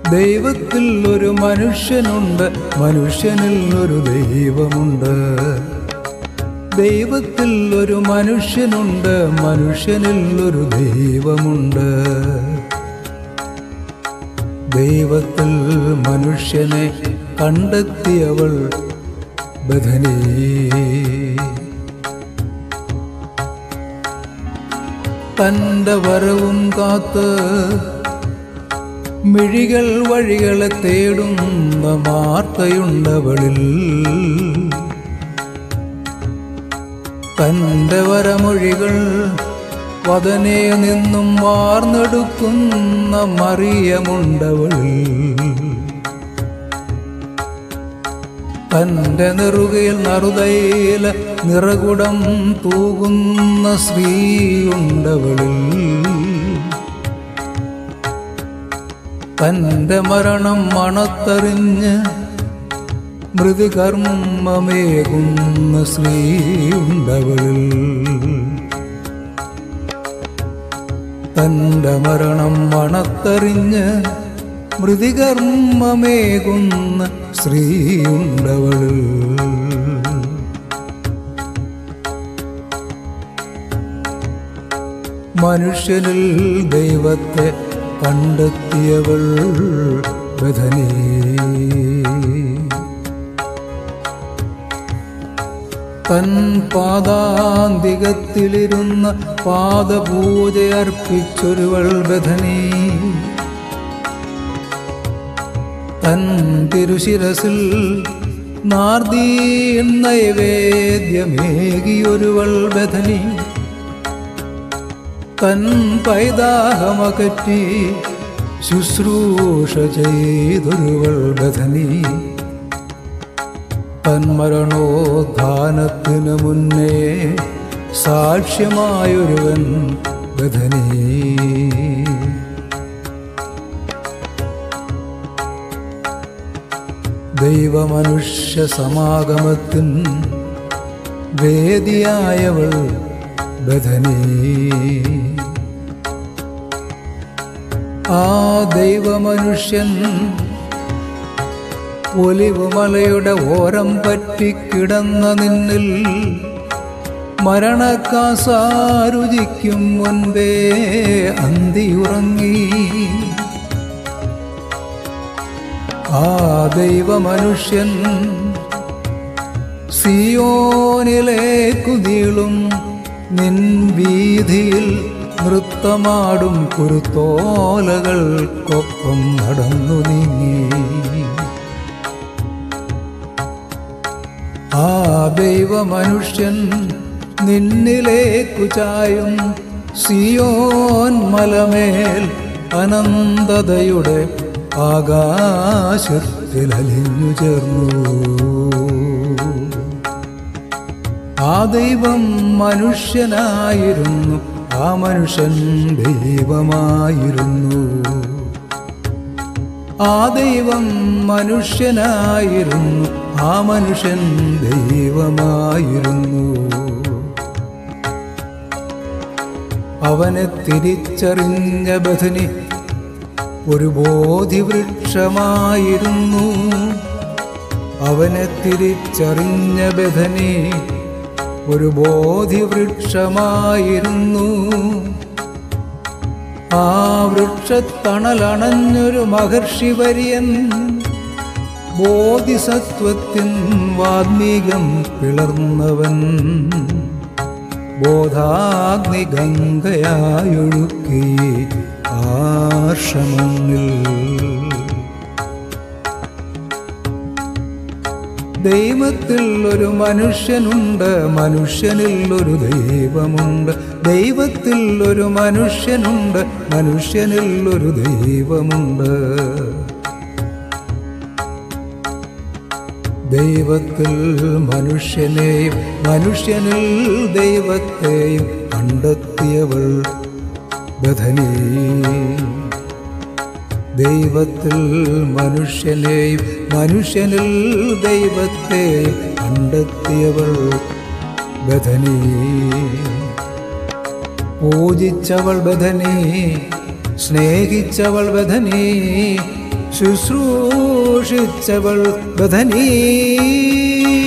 ദൈവത്തിൽ ഒരു മനുഷ്യനുണ്ട് മനുഷ്യനിൽ ഒരു ദൈവമുണ്ട് ദൈവത്തിൽ ഒരു മനുഷ്യനുണ്ട് മനുഷ്യനിൽ ഒരു ദൈവമുണ്ട് ദൈവത്തിൽ മനുഷ്യനെ കണ്ടെത്തിയവൾ ബഥനീ തൻ്റെ വരവും കാത്ത് മിഴികൾ വഴികളെ തേടുന്ന മാർത്തയുണ്ടവളിൽ തൻ്റെ വരമൊഴികൾ വദനെ നിന്നും വാർന്നെടുക്കുന്ന മറിയമുണ്ടവളിൽ തൻ്റെ നെറുകയിൽ നറുതയില നിറകുടം തൂകുന്ന സ്ത്രീയുണ്ടവളിൽ തൻ്റെ മരണം മണത്തറിഞ്ഞ് മൃദുകർമ്മമേകുന്ന സ്ത്രീയുണ്ടവളിൽ തൻ്റെ മരണം മണത്തറിഞ്ഞ് മൃതികർമ്മമേകുന്ന സ്ത്രീയുണ്ടവളിൽ മനുഷ്യനിൽ ദൈവത്തെ കണ്ടെത്തിയവൾ ബഥനീ തൻ പാദാന്തികത്തിലിരുന്ന പാദപൂജയർപ്പിച്ചൊരുവൾ ബഥനീ തൻ തിരുശിരസിൽ നാർദീ നൈവേദ്യമേകിയൊരുവൾ ബഥനി തൻ പൈതാഹമകറ്റി ശുശ്രൂഷ ചെയ്തൊരുവൾ ബഥനി തൻ മരണോദ്ധാനത്തിനു മുന്നേ സാക്ഷ്യമായൊരുവൻ ബഥനീ ദൈവമനുഷ്യ സമാഗമത്തിൻ വേദിയായവൾ ബഥനീ ആ ദൈവമനുഷ്യൻ ഒലിവുമലയുടെ ഓരം പറ്റിക്കിടന്ന നിന്നിൽ മരണക്കാസാരുചിക്കും മുൻപേ അന്തിയുറങ്ങി ആ ദൈവമനുഷ്യൻ സിയോനിലേക്കു നീളും നിൻ വീതിയിൽ നൃത്തമാടും കുരുത്തോലകൾക്കൊപ്പം നടന്നു നീങ്ങി ആ ദൈവമനുഷ്യൻ നിന്നിലേക്കു ചായും സിയോൻ മലമേൽ അനന്തതയുടെ ആകാശത്തിൽ അലിഞ്ഞു ചേർന്നു ആ ദൈവം മനുഷ്യനായിരുന്നു ആ മനുഷ്യൻ ദൈവമായിരുന്നു ആ ദൈവം മനുഷ്യനായിരുന്നു ആ മനുഷ്യൻ ദൈവമായിരുന്നു അവനെ തിരിച്ചറിഞ്ഞ ബഥനി ഒരു ബോധിവൃക്ഷമായിരുന്നു അവനെ തിരിച്ചറിഞ്ഞ ബഥനി ഒരു ബോധിവൃക്ഷമായിരുന്നു ആ വൃക്ഷത്തണലണഞ്ഞൊരു മഹർഷി വര്യൻ ബോധിസത്വത്തിൻ വാത്മീകം പിളർന്നവൻ ബോധാഗ്നി ഗംഗയായൊഴുക്കി ആശ്രമങ്ങളിൽ ദൈവത്തിൽ ഒരു മനുഷ്യനുണ്ട് മനുഷ്യനിൽ ഒരു ദൈവമുണ്ട് ദൈവത്തിൽ ഒരു മനുഷ്യനുണ്ട് മനുഷ്യനിൽ ഒരു ദൈവമുണ്ട് ദൈവത്തിൽ മനുഷ്യനെയും മനുഷ്യനിൽ ദൈവത്തെയും കണ്ടെത്തിയവൾ ബഥനീ ദൈവത്തിൽ മനുഷ്യനെയും മനുഷ്യനിൽ ദൈവത്തെയും കണ്ടെത്തിയവൾ ബഥനീ പൂജിച്ചവൾ ബഥനീ സ്നേഹിച്ചവൾ ബഥനീ ശുശ്രൂഷിച്ചവൾ ബഥനീ